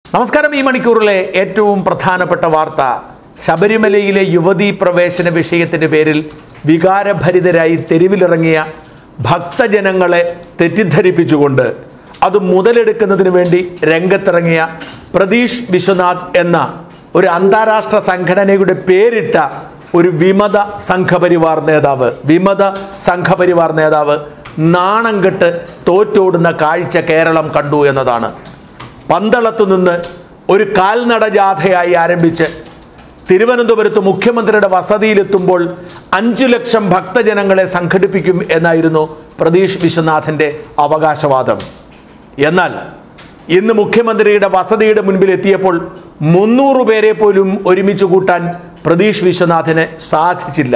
നമസ്കാരം ഈ മണിക്കൂറിലെ ഏറ്റവും പ്രധാനപ്പെട്ട വാർത്ത ശബരിമലയിലെ യുവതീ പ്രവേശന വിഷയത്തിൻ്റെ പേരിൽ വികാരഭരിതരായി തെരുവിലിറങ്ങിയ ഭക്തജനങ്ങളെ തെറ്റിദ്ധരിപ്പിച്ചുകൊണ്ട് അത് മുതലെടുക്കുന്നതിന് വേണ്ടി രംഗത്തിറങ്ങിയ പ്രതീഷ് വിശ്വനാഥ് എന്ന ഒരു അന്താരാഷ്ട്ര സംഘടനയുടെ പേരിട്ട ഒരു വിമത സംഘപരിവാർ നേതാവ് വിമത സംഘപരിവാർ നേതാവ് നാണം കെട്ട് തോറ്റോടുന്ന കാഴ്ച കേരളം കണ്ടു എന്നതാണ് പന്തളത്തു നിന്ന് ഒരു കാൽനട ജാഥയായി ആരംഭിച്ച് തിരുവനന്തപുരത്ത് മുഖ്യമന്ത്രിയുടെ വസതിയിലെത്തുമ്പോൾ അഞ്ചു ലക്ഷം ഭക്തജനങ്ങളെ സംഘടിപ്പിക്കും എന്നായിരുന്നു പ്രതീഷ് വിശ്വനാഥിൻ്റെ അവകാശവാദം എന്നാൽ ഇന്ന് മുഖ്യമന്ത്രിയുടെ വസതിയുടെ മുൻപിൽ എത്തിയപ്പോൾ മുന്നൂറ് പേരെ പോലും ഒരുമിച്ച് കൂട്ടാൻ പ്രതീഷ് വിശ്വനാഥിന് സാധിച്ചില്ല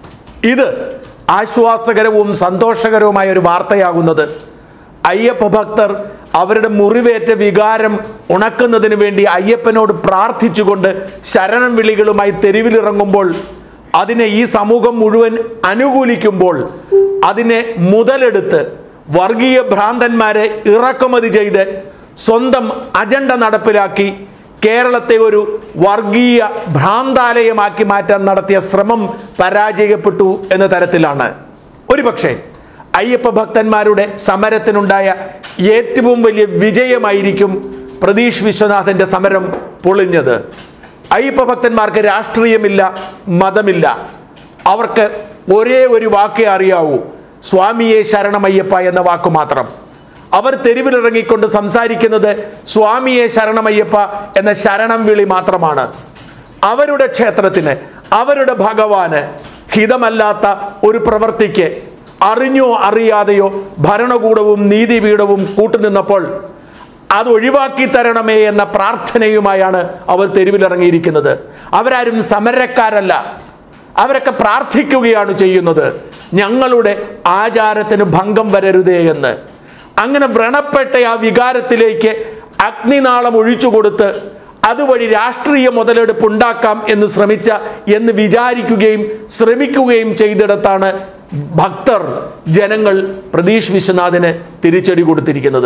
ഇത് ആശ്വാസകരവും സന്തോഷകരവുമായ ഒരു വാർത്തയാകുന്നത് അയ്യപ്പ ഭക്തർ അവരുടെ മുറിവേറ്റ വികാരം ഉണക്കുന്നതിന് വേണ്ടി അയ്യപ്പനോട് പ്രാർത്ഥിച്ചുകൊണ്ട് ശരണം വിളികളുമായി തെരുവിലിറങ്ങുമ്പോൾ അതിനെ ഈ സമൂഹം മുഴുവൻ അനുകൂലിക്കുമ്പോൾ അതിനെ മുതലെടുത്ത് വർഗീയ ഭ്രാന്തന്മാരെ ഇറക്കുമതി ചെയ്ത് സ്വന്തം അജണ്ട നടപ്പിലാക്കി കേരളത്തെ ഒരു വർഗീയ ഭ്രാന്താലയമാക്കി മാറ്റാൻ നടത്തിയ ശ്രമം പരാജയപ്പെട്ടു എന്ന തരത്തിലാണ് ഒരുപക്ഷെ അയ്യപ്പ ഭക്തന്മാരുടെ സമരത്തിനുണ്ടായ ഏറ്റവും വലിയ വിജയമായിരിക്കും പ്രതീഷ് വിശ്വനാഥന്റെ സമരം പൊളിഞ്ഞത് അയ്യപ്പ ഭക്തന്മാർക്ക് രാഷ്ട്രീയമില്ല മതമില്ല അവർക്ക് ഒരേ ഒരു വാക്കേ അറിയാവൂ സ്വാമിയെ ശരണമയ്യപ്പ എന്ന വാക്ക് മാത്രം അവർ തെരുവിലിറങ്ങിക്കൊണ്ട് സംസാരിക്കുന്നത് സ്വാമിയെ ശരണമയ്യപ്പ എന്ന ശരണം വിളി മാത്രമാണ് അവരുടെ ക്ഷേത്രത്തിന് അവരുടെ ഭഗവാന് ഹിതമല്ലാത്ത ഒരു പ്രവൃത്തിക്ക് അറിഞ്ഞോ അറിയാതെയോ ഭരണകൂടവും നീതിപീഠവും കൂട്ടുനിന്നപ്പോൾ അത് ഒഴിവാക്കി തരണമേ എന്ന പ്രാർത്ഥനയുമായാണ് അവർ തെരുവിലിറങ്ങിയിരിക്കുന്നത് അവരാരും സമരക്കാരല്ല അവരൊക്കെ പ്രാർത്ഥിക്കുകയാണ് ചെയ്യുന്നത് ഞങ്ങളുടെ ആചാരത്തിന് ഭംഗം വരരുതേ എന്ന് അങ്ങനെ വ്രണപ്പെട്ട ആ വികാരത്തിലേക്ക് അഗ്നിനാളം ഒഴിച്ചു കൊടുത്ത് അതുവഴി രാഷ്ട്രീയ മുതലെടുപ്പ് ഉണ്ടാക്കാം എന്ന് ശ്രമിച്ച എന്ന് വിചാരിക്കുകയും ശ്രമിക്കുകയും ചെയ്തിടത്താണ് ഭക്തർ ജനങ്ങൾ പ്രതീഷ് വിശ്വനാഥിന് തിരിച്ചടി കൊടുത്തിരിക്കുന്നത്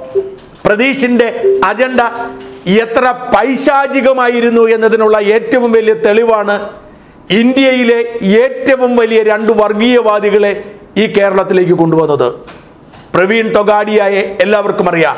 പ്രതീഷിന്റെ അജണ്ട എത്ര പൈശാചികമായിരുന്നു എന്നതിനുള്ള ഏറ്റവും വലിയ തെളിവാണ് ഇന്ത്യയിലെ ഏറ്റവും വലിയ രണ്ട് വർഗീയവാദികളെ ഈ കേരളത്തിലേക്ക് കൊണ്ടുവന്നത് പ്രവീൺ തൊഗാഡിയായെ എല്ലാവർക്കും അറിയാം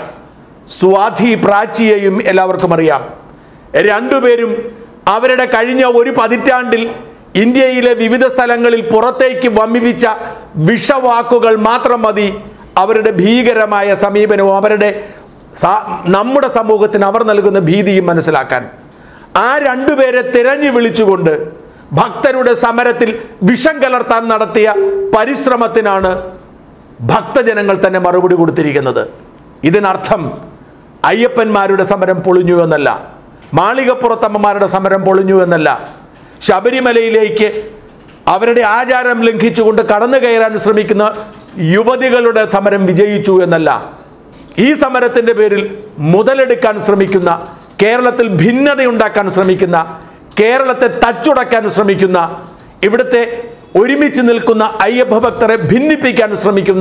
സ്വാധി പ്രാച്ചിയെയും എല്ലാവർക്കും അറിയാം രണ്ടുപേരും അവരുടെ കഴിഞ്ഞ ഒരു പതിറ്റാണ്ടിൽ ഇന്ത്യയിലെ വിവിധ സ്ഥലങ്ങളിൽ പുറത്തേക്ക് വമ്മിപ്പിച്ച വിഷവാക്കുകൾ മാത്രം മതി അവരുടെ ഭീകരമായ സമീപനവും അവരുടെ സാ- നമ്മുടെ സമൂഹത്തിന് അവർ നൽകുന്ന ഭീതിയും മനസ്സിലാക്കാൻ ആ രണ്ടുപേരെ തിരഞ്ഞു വിളിച്ചുകൊണ്ട് ഭക്തരുടെ സമരത്തിൽ വിഷം കലർത്താൻ നടത്തിയ പരിശ്രമത്തിനാണ് ഭക്തജനങ്ങൾ തന്നെ മറുപടി കൊടുത്തിരിക്കുന്നത് ഇതിനർത്ഥം അയ്യപ്പന്മാരുടെ സമരം പൊളിഞ്ഞു എന്നല്ല മാളികപ്പുറത്തമ്മമാരുടെ സമരം പൊളിഞ്ഞു എന്നല്ല ശബരിമലയിലേക്ക് അവരുടെ ആചാരം ലംഘിച്ചുകൊണ്ട് കടന്നു കയറാൻ ശ്രമിക്കുന്ന യുവതികളുടെ സമരം വിജയിച്ചു എന്നല്ല ഈ സമരത്തിന്റെ പേരിൽ മുതലെടുക്കാൻ ശ്രമിക്കുന്ന കേരളത്തിൽ ഭിന്നതയുണ്ടാക്കാൻ ശ്രമിക്കുന്ന കേരളത്തെ തച്ചുടക്കാൻ ശ്രമിക്കുന്ന ഇവിടുത്തെ ഒരുമിച്ച് നിൽക്കുന്ന അയ്യപ്പ ഭക്തരെ ഭിന്നിപ്പിക്കാൻ ശ്രമിക്കുന്ന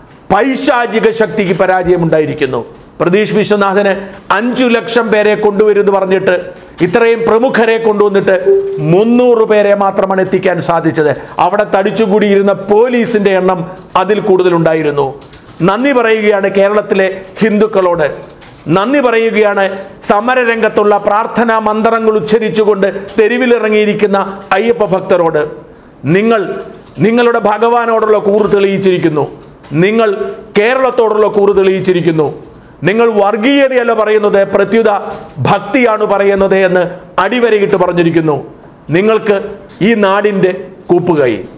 പൈശാചിക ശക്തിക്ക് പരാജയമുണ്ടായിരിക്കുന്നു പ്രതീഷ് വിശ്വനാഥന് അഞ്ചു ലക്ഷം പേരെ കൊണ്ടുവരുമെന്ന് പറഞ്ഞിട്ട് ഇത്രയും പ്രമുഖരെ കൊണ്ടുവന്നിട്ട് മുന്നൂറ് പേരെ മാത്രമാണ് എത്തിക്കാൻ സാധിച്ചത് അവിടെ തടിച്ചുകൂടിയിരുന്ന പോലീസിന്റെ എണ്ണം അതിൽ കൂടുതലുണ്ടായിരുന്നു നന്ദി പറയുകയാണ് കേരളത്തിലെ ഹിന്ദുക്കളോട് നന്ദി പറയുകയാണ് സമരരംഗത്തുള്ള പ്രാർത്ഥനാ മന്ത്രങ്ങൾ ഉച്ചരിച്ചുകൊണ്ട് തെരുവിലിറങ്ങിയിരിക്കുന്ന അയ്യപ്പ ഭക്തരോട് നിങ്ങൾ നിങ്ങളുടെ ഭഗവാനോടുള്ള കൂറ് തെളിയിച്ചിരിക്കുന്നു നിങ്ങൾ കേരളത്തോടുള്ള കൂറ് തെളിയിച്ചിരിക്കുന്നു നിങ്ങൾ വർഗീയതയല്ല പറയുന്നത് പ്രത്യുത ഭക്തിയാണ് പറയുന്നത് എന്ന് അടിവരയിട്ട് പറഞ്ഞിരിക്കുന്നു നിങ്ങൾക്ക് ഈ നാടിൻ്റെ കൂപ്പുകൈ